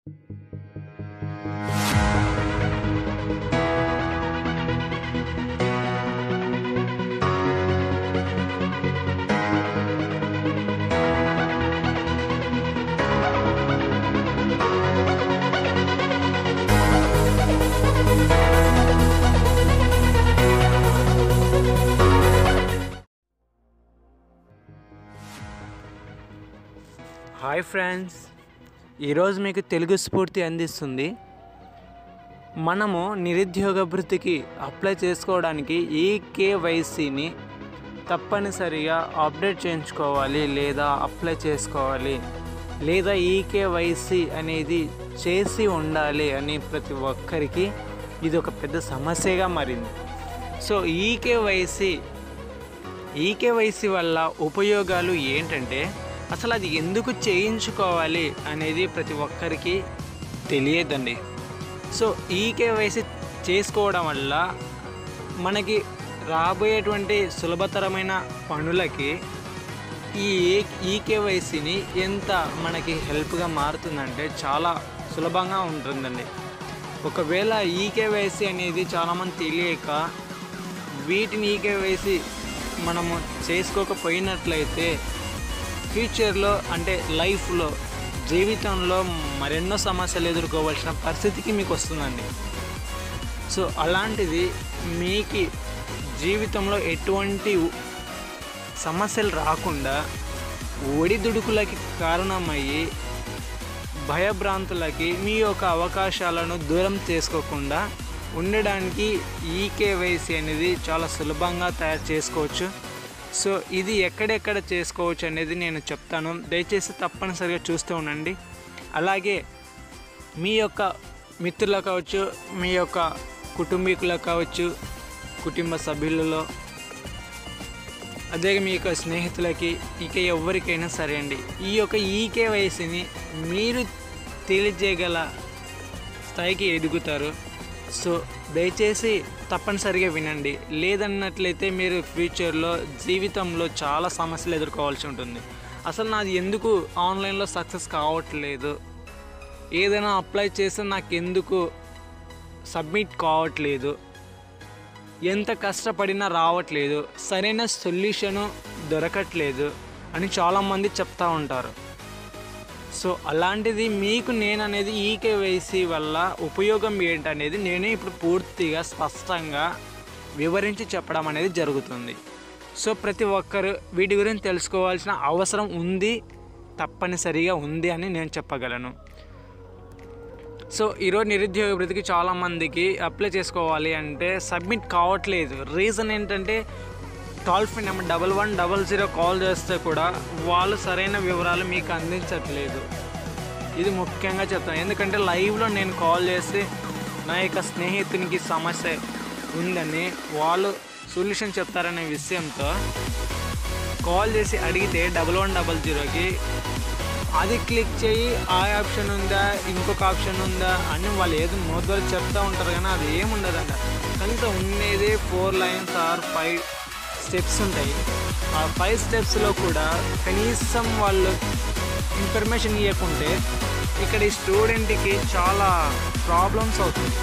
hi friends ఈరోజు మీకు తెలుగు స్ఫూర్తి అందిస్తుంది మనము నిరుద్యోగ భృతికి అప్లై చేసుకోవడానికి ఈ కేవైసీని తప్పనిసరిగా అప్డేట్ చేయించుకోవాలి లేదా అప్లై చేసుకోవాలి లేదా ఈ కేవైసీ అనేది చేసి ఉండాలి అని ప్రతి ఒక్కరికి ఇది ఒక పెద్ద సమస్యగా మారింది సో ఈ కేవైసీ ఈకేవైసీ వల్ల ఉపయోగాలు ఏంటంటే అసలు అది ఎందుకు చేయించుకోవాలి అనేది ప్రతి ఒక్కరికి తెలియదండి సో ఈకేవైసీ చేసుకోవడం వల్ల మనకి రాబోయేటువంటి సులభతరమైన పనులకి ఈ ఈకేవైసీని ఎంత మనకి హెల్ప్గా మారుతుందంటే చాలా సులభంగా ఉంటుందండి ఒకవేళ ఈకేవైసీ అనేది చాలామంది తెలియక వీటిని ఈకేవైసీ మనము చేసుకోకపోయినట్లయితే ఫ్యూచర్లో అంటే లైఫ్లో జీవితంలో మరెన్నో సమస్యలు ఎదుర్కోవాల్సిన పరిస్థితికి మీకు వస్తుందండి సో అలాంటిది మీకు జీవితంలో ఎటువంటి సమస్యలు రాకుండా ఒడిదుడుకులకి కారణమయ్యి భయభ్రాంతులకి మీ యొక్క అవకాశాలను దూరం చేసుకోకుండా ఉండడానికి ఈ కేవైసీ అనేది చాలా సులభంగా తయారు చేసుకోవచ్చు సో ఇది ఎక్కడెక్కడ చేసుకోవచ్చు అనేది నేను చెప్తాను దయచేసి తప్పనిసరిగా చూస్తూ ఉండండి అలాగే మీ యొక్క మిత్రులకు కావచ్చు మీ యొక్క కుటుంబీకులకు కావచ్చు కుటుంబ సభ్యులలో అదే మీ యొక్క స్నేహితులకి ఇక ఎవరికైనా సరే అండి ఈ యొక్క ఈకేవైసీని మీరు తెలియజేయగల స్థాయికి ఎదుగుతారు సో దయచేసి తప్పనిసరిగా వినండి లేదన్నట్లయితే మీరు ఫ్యూచర్లో జీవితంలో చాలా సమస్యలు ఎదుర్కోవాల్సి ఉంటుంది అసలు నాది ఎందుకు ఆన్లైన్లో సక్సెస్ కావట్లేదు ఏదైనా అప్లై చేస్తే నాకు ఎందుకు సబ్మిట్ కావట్లేదు ఎంత కష్టపడినా రావట్లేదు సరైన సొల్యూషను దొరకట్లేదు అని చాలామంది చెప్తూ ఉంటారు సో అలాంటిది మీకు నేను అనేది ఈకేవైసీ వల్ల ఉపయోగం ఏంటనేది నేనే ఇప్పుడు పూర్తిగా స్పష్టంగా వివరించి చెప్పడం అనేది జరుగుతుంది సో ప్రతి ఒక్కరు వీటి గురించి తెలుసుకోవాల్సిన అవసరం ఉంది తప్పనిసరిగా ఉంది అని నేను చెప్పగలను సో ఈరోజు నిరుద్యోగ భృతికి చాలామందికి అప్లై చేసుకోవాలి అంటే సబ్మిట్ కావట్లేదు రీజన్ ఏంటంటే toll free number double one double zero call చేస్తే కూడా వాళ్ళు సరైన వివరాలు మీకు అందించట్లేదు ఇది ముఖ్యంగా చెప్తాను ఎందుకంటే లైవ్లో నేను కాల్ చేసి నా యొక్క స్నేహితునికి సమస్య ఉందని వాళ్ళు సొల్యూషన్ చెప్తారనే విషయంతో కాల్ చేసి అడిగితే డబల్ వన్ డబల్ జీరోకి అది క్లిక్ చేయి ఆ ఆప్షన్ ఉందా ఇంకొక ఆప్షన్ ఉందా అని వాళ్ళు ఏదో మోద్వారు చెప్తూ ఉంటారు కానీ అది ఏముండదంట కనీసం ఉండేది four lines or five steps ఉంటాయి ఆ ఫైవ్ స్టెప్స్లో కూడా కనీసం వాళ్ళు ఇన్ఫర్మేషన్ ఇవ్వకుంటే ఇక్కడ ఈ స్టూడెంట్కి చాలా ప్రాబ్లమ్స్ అవుతుంది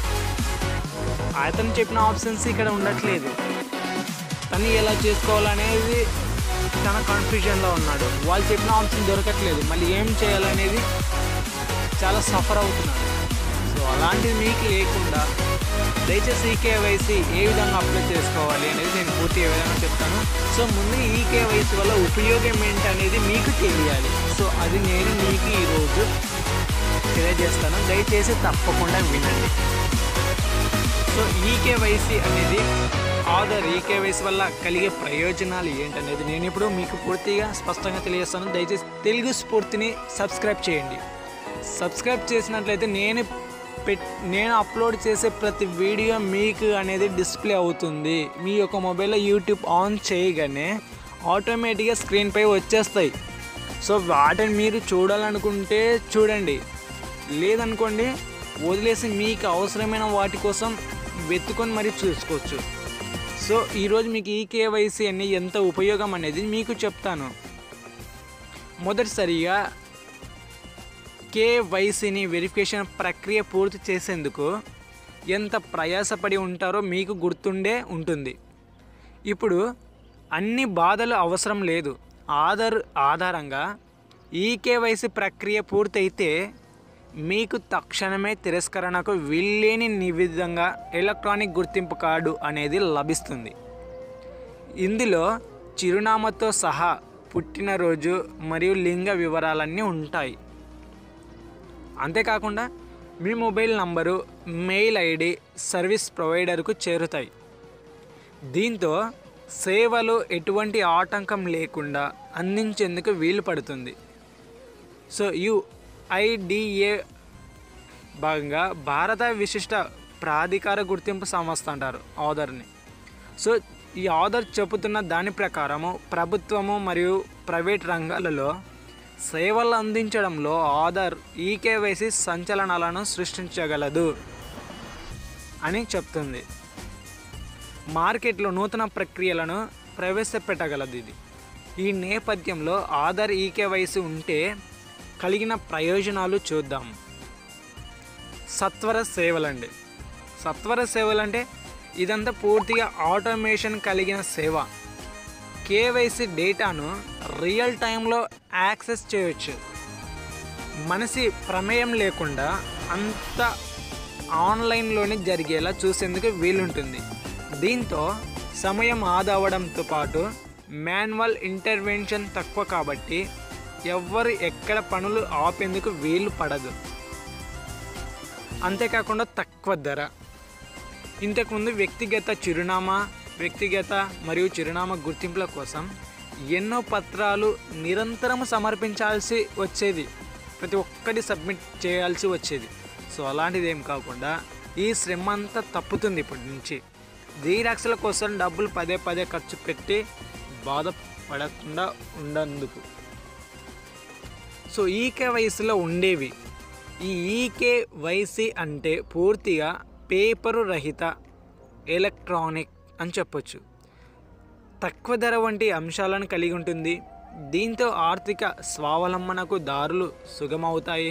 అతను చెప్పిన ఆప్షన్స్ ఇక్కడ ఉండట్లేదు తను ఎలా చేసుకోవాలనేది చాలా కన్ఫ్యూజన్లో ఉన్నాడు వాళ్ళు చెప్పిన ఆప్షన్ దొరకట్లేదు మళ్ళీ ఏం చేయాలనేది చాలా సఫర్ అవుతున్నాడు సో అలాంటిది మీకు లేకుండా దయచేసి ఈ కేవైసీ ఏ విధంగా అప్లై చేసుకోవాలి అనేది నేను పూర్తిగా విధంగా చెప్తాను సో ముందు ఈ కేవైసీ వల్ల ఉపయోగం ఏంటి అనేది మీకు తెలియాలి సో అది నేను మీకు ఈరోజు తెలియజేస్తాను దయచేసి తప్పకుండా వినండి సో ఈకేవైసీ అనేది ఆధార్ ఈకేవైసీ వల్ల కలిగే ప్రయోజనాలు ఏంటనేది నేను ఇప్పుడు మీకు పూర్తిగా స్పష్టంగా తెలియజేస్తాను దయచేసి తెలుగు స్ఫూర్తిని సబ్స్క్రైబ్ చేయండి సబ్స్క్రైబ్ చేసినట్లయితే నేను పెట్ నేను అప్లోడ్ చేసే ప్రతి వీడియో మీకు అనేది డిస్ప్లే అవుతుంది మీ యొక్క మొబైల్లో యూట్యూబ్ ఆన్ చేయగానే ఆటోమేటిక్గా స్క్రీన్పై వచ్చేస్తాయి సో వాటిని మీరు చూడాలనుకుంటే చూడండి లేదనుకోండి వదిలేసి మీకు అవసరమైన వాటి కోసం వెతుకొని మరీ చూసుకోవచ్చు సో ఈరోజు మీకు ఈ కేవైసీ అన్ని ఎంత ఉపయోగం అనేది మీకు చెప్తాను మొదటిసారిగా కేవైసీని వెరిఫికేషన్ ప్రక్రియ పూర్తి చేసేందుకు ఎంత ప్రయాసపడి ఉంటారో మీకు గుర్తుండే ఉంటుంది ఇప్పుడు అన్ని బాధలు అవసరం లేదు ఆధార్ ఆధారంగా ఈ కేవైసీ ప్రక్రియ పూర్తయితే మీకు తక్షణమే తిరస్కరణకు వీల్లేని నివిధంగా ఎలక్ట్రానిక్ గుర్తింపు కార్డు అనేది లభిస్తుంది ఇందులో చిరునామాతో సహా పుట్టినరోజు మరియు లింగ వివరాలన్నీ ఉంటాయి అంతేకాకుండా మీ mobile number mail ID service ప్రొవైడర్కు చేరుతాయి దీంతో సేవలు ఎటువంటి ఆటంకం లేకుండా అందించేందుకు వీలు పడుతుంది సో యుఐడిఏ భాగంగా భారత విశిష్ట ప్రాధికార గుర్తింపు సంస్థ అంటారు ఆధార్ని సో ఈ ఆధార్ చెబుతున్న దాని ప్రకారము ప్రభుత్వము మరియు ప్రైవేట్ రంగాలలో సేవలు అందించడంలో ఆధార్ ఈకేవైసీ సంచలనాలను సృష్టించగలదు అని చెప్తుంది మార్కెట్లో నూతన ప్రక్రియలను ప్రవేశపెట్టగలదు ఇది ఈ నేపథ్యంలో ఆధార్ ఈకేవైసీ ఉంటే కలిగిన ప్రయోజనాలు చూద్దాం సత్వర సేవలండి సత్వర సేవలంటే ఇదంతా పూర్తిగా ఆటోమేషన్ కలిగిన సేవ కేవైసీ డేటాను రియల్ టైంలో యాక్సెస్ చేయొచ్చు మనిషి ప్రమేయం లేకుండా అంత ఆన్లైన్లోనే జరిగేలా చూసేందుకు వీలుంటుంది దీంతో సమయం ఆదా అవడంతో పాటు మాన్యువల్ ఇంటర్వెన్షన్ తక్కువ కాబట్టి ఎవ్వరు ఎక్కడ పనులు ఆపేందుకు వీలు పడదు అంతేకాకుండా తక్కువ ధర ఇంతకుముందు వ్యక్తిగత చిరునామా వ్యక్తిగత మరియు చిరునామా గుర్తింపుల కోసం ఎన్నో పత్రాలు నిరంతరం సమర్పించాల్సి వచ్చేది ప్రతి ఒక్కటి సబ్మిట్ చేయాల్సి వచ్చేది సో అలాంటిది ఏం కాకుండా ఈ శ్రమ అంతా తప్పుతుంది ఇప్పటి నుంచి జీరాక్స్ల కోసం డబ్బులు పదే పదే ఖర్చు పెట్టి బాధపడకుండా ఉండేందుకు సో ఈకేవైసీలో ఉండేవి ఈ ఈకేవైసీ అంటే పూర్తిగా పేపరు రహిత ఎలక్ట్రానిక్ అని చెప్పొచ్చు తక్కువ ధర వంటి అంశాలను కలిగి ఉంటుంది దీంతో ఆర్థిక స్వావలంబనకు దారులు సుగమవుతాయి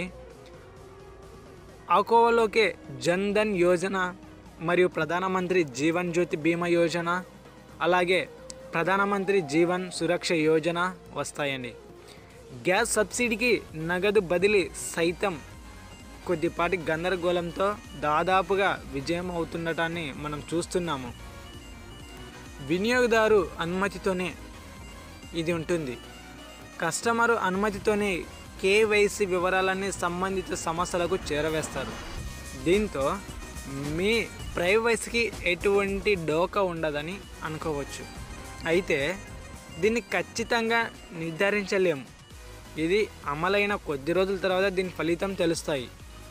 ఆ కోవలోకే జన్ ధన్ యోజన మరియు ప్రధానమంత్రి జీవన్ జ్యోతి బీమా యోజన అలాగే ప్రధానమంత్రి జీవన్ సురక్ష యోజన వస్తాయండి గ్యాస్ సబ్సిడీకి నగదు బదిలీ సైతం కొద్దిపాటి గందరగోళంతో దాదాపుగా విజయం అవుతుండటాన్ని మనం చూస్తున్నాము వినియోగదారు అనుమతితోనే ఇది ఉంటుంది కస్టమరు అనుమతితోనే కేవైసీ వివరాలన్నీ సంబంధిత సంస్థలకు చేరవేస్తారు దీంతో మీ ప్రైవసీకి ఎటువంటి డోకా ఉండదని అనుకోవచ్చు అయితే దీన్ని ఖచ్చితంగా నిర్ధారించలేము ఇది అమలైన కొద్ది రోజుల తర్వాత దీని ఫలితం తెలుస్తాయి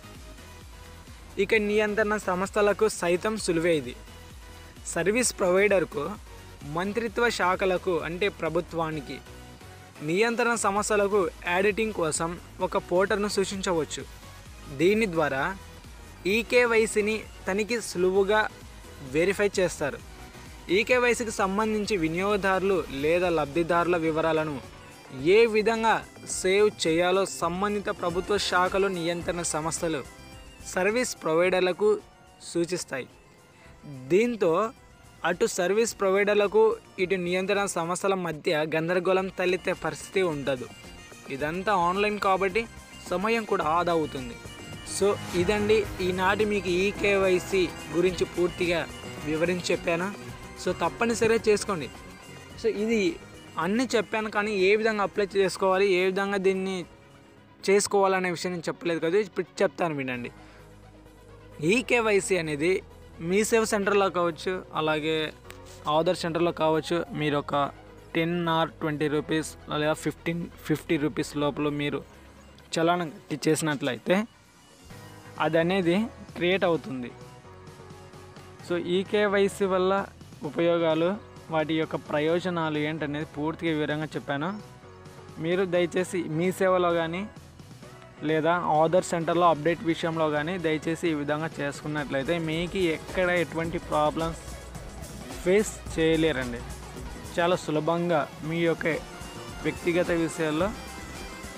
ఇక నియంత్రణ సంస్థలకు సైతం సులువే ఇది సర్వీస్ ప్రొవైడర్కు మంత్రిత్వ శాఖలకు అంటే ప్రభుత్వానికి నియంత్రణ సమస్యలకు ఎడిటింగ్ కోసం ఒక పోర్టల్ను సూచించవచ్చు దీని ద్వారా ఈకేవైసీని తనిఖీ సులువుగా వెరిఫై చేస్తారు ఈకేవైసీకి సంబంధించి వినియోగదారులు లేదా లబ్ధిదారుల వివరాలను ఏ విధంగా సేవ్ చేయాలో సంబంధిత ప్రభుత్వ శాఖలు నియంత్రణ సంస్థలు సర్వీస్ ప్రొవైడర్లకు సూచిస్తాయి దీంతో అటు సర్వీస్ ప్రొవైడర్లకు ఇటు నియంత్రణ సంస్థల మధ్య గందరగోళం తలెత్తే పరిస్థితి ఉండదు ఇదంతా ఆన్లైన్ కాబట్టి సమయం కూడా ఆదా అవుతుంది సో ఇదండి ఈనాటి మీకు ఈ కేవైసీ గురించి పూర్తిగా వివరించి చెప్పాను సో తప్పనిసరిగా చేసుకోండి సో ఇది అన్నీ చెప్పాను కానీ ఏ విధంగా అప్లై చేసుకోవాలి ఏ విధంగా దీన్ని చేసుకోవాలనే విషయం నేను చెప్పలేదు కదా ఇప్పుడు చెప్తాను వినండి ఈ కేవైసీ అనేది మీ సేవ సెంటర్లో కావచ్చు అలాగే ఆధార్ సెంటర్లో కావచ్చు మీరు ఒక టెన్ ఆర్ ట్వంటీ రూపీస్ లేదా ఫిఫ్టీన్ ఫిఫ్టీ రూపీస్ లోపల మీరు చలానం కట్టి చేసినట్లయితే అది అనేది క్రియేట్ అవుతుంది సో ఈ కేవైసీ వల్ల ఉపయోగాలు వాటి యొక్క ప్రయోజనాలు ఏంటనేది పూర్తిగా వివరంగా చెప్పాను మీరు దయచేసి మీ సేవలో కానీ లేదా ఆధార్ సెంటర్లో అప్డేట్ విషయంలో కానీ దయచేసి ఈ విధంగా చేసుకున్నట్లయితే మీకు ఎక్కడ ఎటువంటి ప్రాబ్లమ్స్ ఫేస్ చేయలేరండి చాలా సులభంగా మీ యొక్క వ్యక్తిగత విషయాల్లో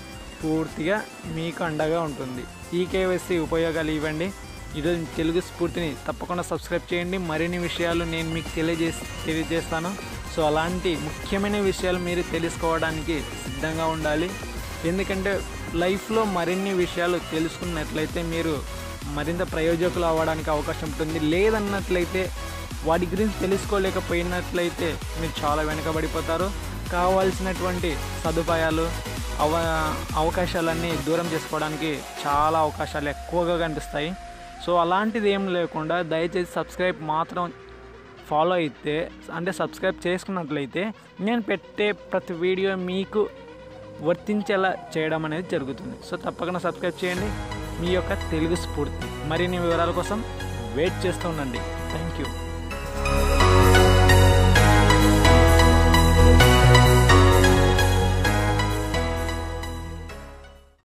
పూర్తిగా మీకు అండగా ఉంటుంది ఈ కేవైసీ ఉపయోగాలు ఇవ్వండి ఈరోజు తెలుగు స్ఫూర్తిని తప్పకుండా సబ్స్క్రైబ్ చేయండి మరిన్ని విషయాలు నేను మీకు తెలియజేసి తెలియజేస్తాను సో అలాంటి ముఖ్యమైన విషయాలు మీరు తెలుసుకోవడానికి సిద్ధంగా ఉండాలి ఎందుకంటే లైఫ్లో మరిన్ని విషయాలు తెలుసుకున్నట్లయితే మీరు మరింత ప్రయోజకులు అవ్వడానికి అవకాశం ఉంటుంది లేదన్నట్లయితే వాటి గురించి తెలుసుకోలేకపోయినట్లయితే మీరు చాలా వెనుకబడిపోతారు కావాల్సినటువంటి సదుపాయాలు అవ అవకాశాలన్నీ దూరం చేసుకోవడానికి చాలా అవకాశాలు ఎక్కువగా కనిపిస్తాయి సో అలాంటిది ఏం లేకుండా దయచేసి సబ్స్క్రైబ్ మాత్రం ఫాలో అయితే అంటే సబ్స్క్రైబ్ చేసుకున్నట్లయితే నేను పెట్టే ప్రతి వీడియో మీకు వర్తించేలా చేయడం అనేది జరుగుతుంది సో తప్పకుండా సబ్స్క్రైబ్ చేయండి మీ యొక్క తెలుగు స్ఫూర్తి మరిన్ని వివరాల కోసం వెయిట్ చేస్తూ ఉండండి థ్యాంక్ యూ